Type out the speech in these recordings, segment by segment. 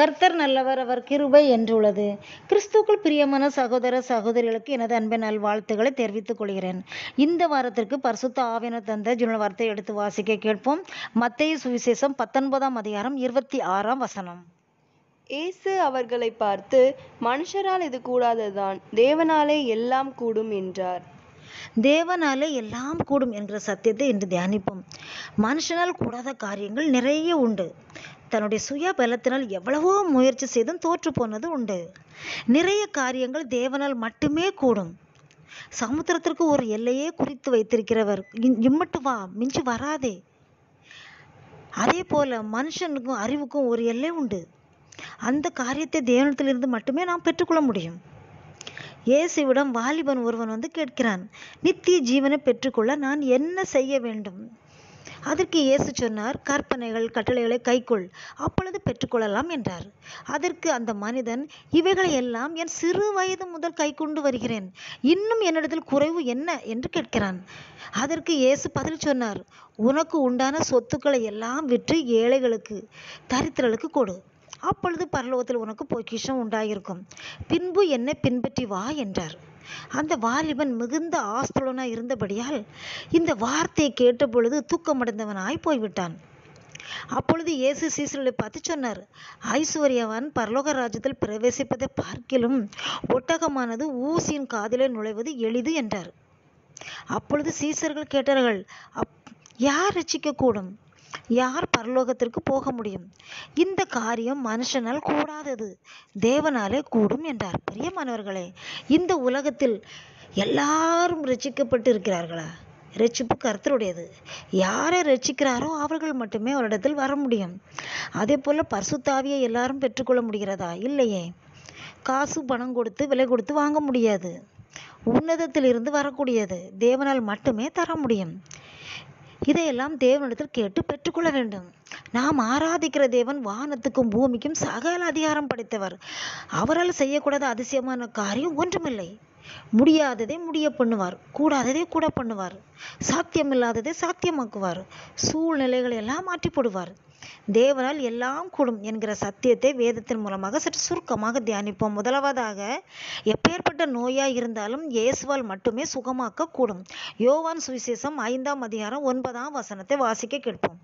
கர்த்தர் நல்லவர் அவர் கிருபை என்றுள்ளது கிறிஸ்துக்குள் பிரியமான சகோதர சகோதரிகளுக்கு எனது அன்பின் நல்வாழ்த்துக்களை தெரிவித்துக் கொள்கிறேன் இந்த வாரத்திற்கு பரிசுத்த ஆவியனர் தந்த ஜுனல் வார்த்தை எடுத்து வாசிக்க கேட்போம் மத்தேயு சுவிசேஷம் பத்தொன்பதாம் அதிகாரம் இருபத்தி ஆறாம் வசனம் இயேசு அவர்களை பார்த்து மனுஷரால் இது கூடாததுதான் தேவனாலே எல்லாம் கூடும் என்றார் தேவனாலே எல்லாம் கூடும் என்கிற சத்தியத்தை இன்று தியானிப்போம் மனுஷனால் கூடாத காரியங்கள் நிறைய உண்டு தன்னுடைய சுய பலத்தினால் எவ்வளவோ முயற்சி செய்தும் தோற்று போனது உண்டு நிறைய காரியங்கள் தேவனால் மட்டுமே கூடும் சமுத்திரத்திற்கு ஒரு எல்லையே குறித்து வைத்திருக்கிறவர் இம்- இம்மட்டு வா மிஞ்சி வராதே அதே போல மனுஷனுக்கும் அறிவுக்கும் ஒரு எல்லை உண்டு அந்த காரியத்தை தேவனத்திலிருந்து மட்டுமே நாம் பெற்றுக்கொள்ள முடியும் இயேசுவிடம் வாலிபன் ஒருவன் வந்து கேட்கிறான் நித்திய ஜீவனை பெற்றுக்கொள்ள நான் என்ன செய்ய வேண்டும் அதற்கு இயேசு சொன்னார் கற்பனைகள் கட்டளைகளை கைக்கொள் அப்பொழுது பெற்றுக்கொள்ளலாம் என்றார் அதற்கு அந்த மனிதன் இவைகளை எல்லாம் என் சிறு வயது முதல் கைக்கொண்டு வருகிறேன் இன்னும் என்னிடத்தில் குறைவு என்ன என்று கேட்கிறான் அதற்கு இயேசு பதில் சொன்னார் உனக்கு உண்டான சொத்துக்களை எல்லாம் விற்று ஏழைகளுக்கு தரித்திரர்களுக்கு கொடு அப்பொழுது பரலோகத்தில் உனக்கு பொக்கிஷம் உண்டாயிருக்கும் பின்பு என்னை பின்பற்றி வா என்றார் அந்த வாலிபன் மிகுந்த ஆஸ்துலனாய் இருந்தபடியால் இந்த வார்த்தையை கேட்ட பொழுது தூக்கமடைந்தவனாய் போய்விட்டான் அப்பொழுது இயேசு சீசர்களை பார்த்து சொன்னார் ஐஸ்வர்யவான் பரலோக ராஜ்யத்தில் பிரவேசிப்பதை பார்க்கிலும் ஒட்டகமானது ஊசியின் காதிலே நுழைவது எளிது என்றார் அப்பொழுது சீசர்கள் கேட்டார்கள் அப் யார் ரட்சிக்க கூடும் யார் பரலோகத்திற்கு போக முடியும் இந்த காரியம் மனுஷனால் கூடாதது தேவனாலே கூடும் என்றார் பிரியமானவர்களே இந்த உலகத்தில் எல்லாரும் ரட்சிக்கப்பட்டு இருக்கிறார்களா ரட்சிப்பு கர்த்தருடையது யாரை ரட்சிக்கிறாரோ அவர்கள் மட்டுமே அவரிடத்தில் வர முடியும் அதே போல பரிசுத்தாவியை எல்லாரும் பெற்றுக்கொள்ள முடிகிறதா இல்லையே காசு பணம் கொடுத்து விலை கொடுத்து வாங்க முடியாது உன்னதத்திலிருந்து வரக்கூடியது தேவனால் மட்டுமே தர முடியும் இதையெல்லாம் தேவனிடத்தில் கேட்டு பெற்றுக்கொள்ள வேண்டும் நாம் ஆராதிக்கிற தேவன் வானத்துக்கும் பூமிக்கும் சகல அதிகாரம் படைத்தவர் அவரால் செய்யக்கூடாத அதிசயமான காரியம் ஒன்றுமில்லை முடியாததை முடிய பண்ணுவார் கூடாததை கூட பண்ணுவார் சாத்தியமில்லாததை சாத்தியமாக்குவார் சூழ்நிலைகளை எல்லாம் மாற்றி போடுவார் தேவனால் எல்லாம் கூடும் என்கிற சத்தியத்தை வேதத்தின் மூலமாக சற்று சுருக்கமாக தியானிப்போம் முதலாவதாக எப்பேற்பட்ட நோயாய் இருந்தாலும் இயேசுவால் மட்டுமே சுகமாக்க கூடும் யோவான் சுவிசேஷம் ஐந்தாம் அதிகாரம் ஒன்பதாம் வசனத்தை வாசிக்க கேட்போம்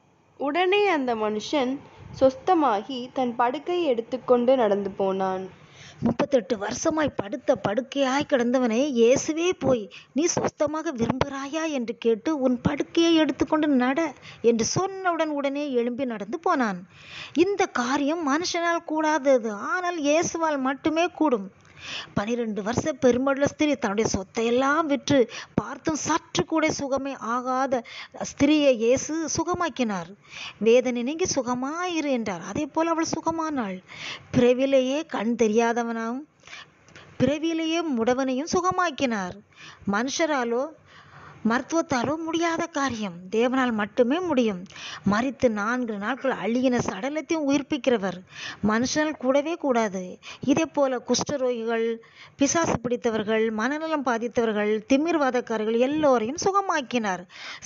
உடனே அந்த மனுஷன் சொஸ்தமாகி தன் படுக்கையை எடுத்துக்கொண்டு நடந்து போனான் முப்பத்தெட்டு வருஷமாய் படுத்த படுக்கையாய் கிடந்தவனை இயேசுவே போய் நீ சுஸ்தமாக விரும்புகிறாயா என்று கேட்டு உன் படுக்கையை எடுத்துக்கொண்டு நட என்று சொன்னவுடன் உடனே எழும்பி நடந்து போனான் இந்த காரியம் மனுஷனால் கூடாதது ஆனால் இயேசுவால் மட்டுமே கூடும் பனிரெண்டு வருஷ பெருமள ஸ்திரீ தன்னுடைய சொத்தையெல்லாம் விற்று பார்த்தும் சற்று கூட சுகமே ஆகாத ஸ்திரீயை இயேசு சுகமாக்கினார் வேதனை நீங்கி சுகமாயிரு என்றார் அதே போல் அவள் சுகமானாள் பிறவிலேயே கண் தெரியாதவனாகவும் பிறவியிலேயே முடவனையும் சுகமாக்கினார் மனுஷராலோ மருத்துவத்தாலோ முடியாத காரியம் தேவனால் மட்டுமே முடியும் மரித்து நான்கு நாட்கள் அழுகின சடலத்தையும் உயிர்ப்பிக்கிறவர் மனுஷனால் கூடவே கூடாது இதே போல குஷ்டரோகிகள் பிசாசு பிடித்தவர்கள் மனநலம் பாதித்தவர்கள் திமிர்வாதக்காரர்கள் எல்லோரையும் சுகமாக்கினார்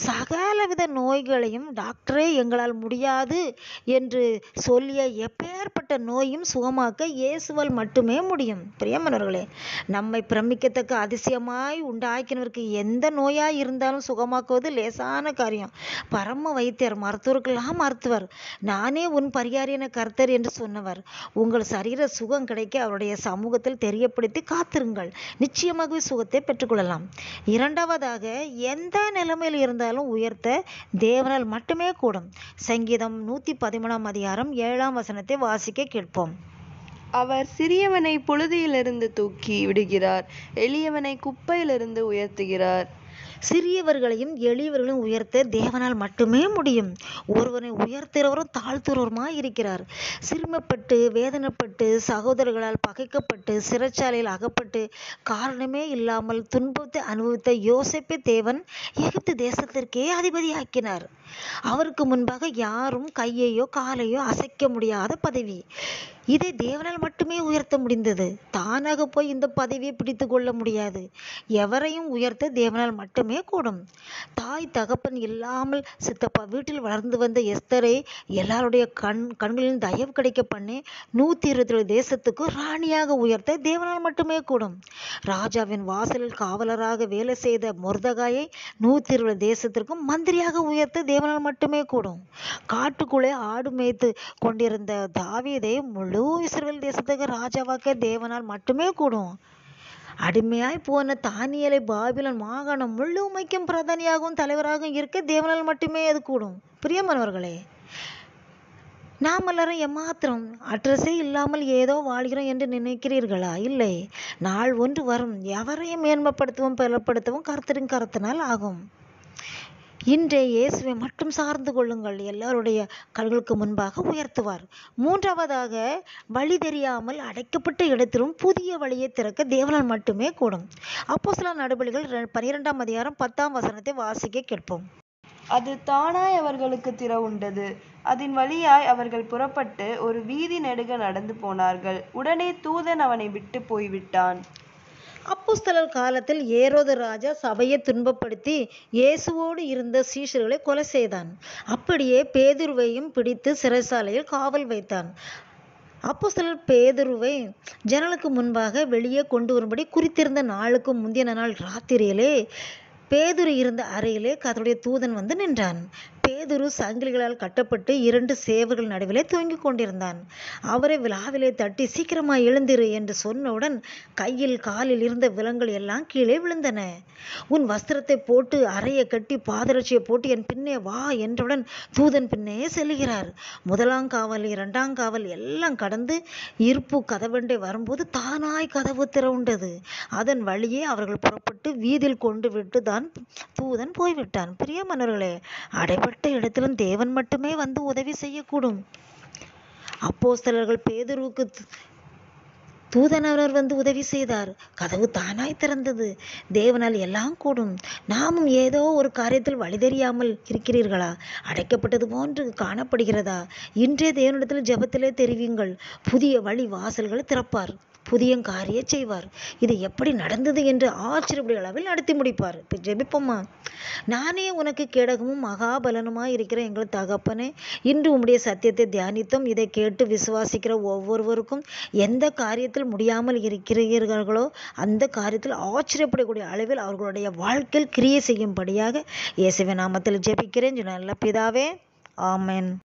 சகலவித நோய்களையும் டாக்டரே எங்களால் முடியாது என்று சொல்லிய எப்பேற்பட்ட நோயும் சுகமாக்க இயேசுவால் மட்டுமே முடியும் பிரியமானவர்களே நம்மை பிரமிக்கத்தக்க அதிசயமாய் உண்டாக்கினவருக்கு எந்த நோயாய் இருந்தாலும் சுகமாக்குவது லேசான காரியம் பரம வைத்தியர் மருத்துவர்களெல்லாம் மருத்துவர் நானே உன் பரிகாரியன கர்த்தர் என்று சொன்னவர் உங்கள் சரீர சுகம் கிடைக்க அவருடைய சமூகத்தில் தெரியப்படுத்தி காத்திருங்கள் நிச்சயமாகவே சுகத்தை பெற்றுக்கொள்ளலாம் இரண்டாவதாக எந்த நிலைமையில் இருந்தாலும் உயர்த்த தேவனால் மட்டுமே கூடும் சங்கீதம் நூத்தி பதிமூணாம் அதிகாரம் ஏழாம் வசனத்தை வாசிக்க கேட்போம் அவர் சிறியவனை புழுதியிலிருந்து தூக்கி விடுகிறார் எளியவனை குப்பையிலிருந்து உயர்த்துகிறார் சிறியவர்களையும் எளியவர்களையும் உயர்த்த தேவனால் மட்டுமே முடியும் ஒருவனை உயர்த்துகிறவரும் தாழ்த்துறவருமாய் இருக்கிறார் சிறுமப்பட்டு வேதனைப்பட்டு சகோதரர்களால் பகைக்கப்பட்டு சிறைச்சாலையில் அகப்பட்டு காரணமே இல்லாமல் துன்பத்தை அனுபவித்த யோசேப்பை தேவன் எகிப்து தேசத்திற்கே அதிபதியாக்கினார் அவருக்கு முன்பாக யாரும் கையையோ காலையோ அசைக்க முடியாத பதவி இதை தேவனால் மட்டுமே உயர்த்த முடிந்தது தானாக போய் இந்த பதவியை பிடித்து கொள்ள முடியாது எவரையும் உயர்த்த தேவனால் மட்டுமே கூடும் தாய் தகப்பன் இல்லாமல் சித்தப்பா வீட்டில் வளர்ந்து வந்த எஸ்தரை எல்லாருடைய கண் கண்களின் தயவு கிடைக்க பண்ணி நூத்தி இருபத்தி ஏழு தேசத்துக்கு ராணியாக உயர்த்த தேவனால் மட்டுமே கூடும் ராஜாவின் வாசலில் காவலராக வேலை செய்த மொர்தகாயை நூத்தி இருபது தேசத்திற்கும் மந்திரியாக உயர்த்த தேவனால் மட்டுமே கூடும் காட்டுக்குள்ளே ஆடு மேய்த்து கொண்டிருந்த தாவீதை முழு இஸ்ரவேல் தேசத்துக்கு ராஜாவாக்க தேவனால் மட்டுமே கூடும் அடிமையாய் போன தானியலை பாபிலன் மாகாணம் முழுமைக்கும் பிரதானியாகவும் தலைவராகவும் இருக்க தேவனால் மட்டுமே அது கூடும் பிரியமானவர்களே நாம் எல்லாரும் எம்மாத்திரம் அட்ரஸே இல்லாமல் ஏதோ வாழ்கிறோம் என்று நினைக்கிறீர்களா இல்லை நாள் ஒன்று வரும் எவரையும் மேன்மைப்படுத்தவும் பலப்படுத்தவும் கருத்தரின் கருத்தினால் ஆகும் இன்றைய இயேசுவை மட்டும் சார்ந்து கொள்ளுங்கள் எல்லாருடைய கண்களுக்கு முன்பாக உயர்த்துவார் மூன்றாவதாக வழி தெரியாமல் அடைக்கப்பட்ட இடத்திலும் புதிய வழியை திறக்க தேவனால் மட்டுமே கூடும் அப்போ சில நடவடிக்கைகள் பனிரெண்டாம் அதிகாரம் பத்தாம் வசனத்தை வாசிக்க கேட்போம் அது தானாய் அவர்களுக்கு திறவுண்டது அதன் வழியாய் அவர்கள் புறப்பட்டு ஒரு வீதி நெடுக நடந்து போனார்கள் உடனே தூதன் அவனை விட்டு போய்விட்டான் அப்போஸ்தலர் காலத்தில் ஏரோது ராஜா சபையை துன்பப்படுத்தி இயேசுவோடு இருந்த சீஷர்களை கொலை செய்தான் அப்படியே பேதுருவையும் பிடித்து சிறைசாலையில் காவல் வைத்தான் அப்போஸ்தலர் பேதுருவை ஜன்னலுக்கு முன்பாக வெளியே கொண்டு வரும்படி குறித்திருந்த நாளுக்கு முந்தின நாள் ராத்திரியிலே பேதுரு இருந்த அறையிலே கர்த்தருடைய தூதன் வந்து நின்றான் பேதுரு சங்கிலிகளால் கட்டப்பட்டு இரண்டு சேவர்கள் நடுவிலே தூங்கிக் கொண்டிருந்தான் அவரை விழாவிலே தட்டி சீக்கிரமாய் எழுந்திரு என்று சொன்னவுடன் கையில் காலில் இருந்த விலங்குகள் எல்லாம் கீழே விழுந்தன உன் வஸ்திரத்தை போட்டு அறையை கட்டி பாதரட்சியை போட்டு என் பின்னே வா என்றவுடன் தூதன் பின்னே செல்கிறார் முதலாம் காவல் இரண்டாம் காவல் எல்லாம் கடந்து இருப்பு கதவண்டை வரும்போது தானாய் கதவு திறவுண்டது அதன் வழியே அவர்கள் புறப்பட்டு வீதியில் கொண்டு விட்டு தான் தூதன் போய்விட்டான் பிரியமானவர்களே அடைபட்ட இடத்திலும் தேவன் மட்டுமே வந்து உதவி செய்யக்கூடும் அப்போஸ்தலர்கள் பேதுருவுக்கு து- தூதனவர் வந்து உதவி செய்தார் கதவு தானாய் திறந்தது தேவனால் எல்லாம் கூடும் நாமும் ஏதோ ஒரு காரியத்தில் வழி தெரியாமல் இருக்கிறீர்களா அடைக்கப்பட்டது போன்று காணப்படுகிறதா இன்றைய தேவனிடத்தில் ஜெபத்திலே தெரிவியுங்கள் புதிய வழி வாசல்களை திறப்பார் புதிய காரிய செய்வார் இது எப்படி நடந்தது என்று ஆச்சரியப்படைய அளவில் நடத்தி முடிப்பார் இப்போ ஜெபிப்போமா நானே உனக்கு கேடகமும் மகாபலனுமாய் இருக்கிற எங்கள் தகப்பனே இன்று உம்முடைய சத்தியத்தை தியானித்தோம் இதை கேட்டு விசுவாசிக்கிற ஒவ்வொருவருக்கும் எந்த காரியத்தில் முடியாமல் இருக்கிறீர்களோ அந்த காரியத்தில் ஆச்சரியப்படக்கூடிய அளவில் அவர்களுடைய வாழ்க்கையில் கிரியை செய்யும்படியாக இயேசுவின் நாமத்தில் ஜெபிக்கிறேன் நல்ல பிதாவே ஆமென்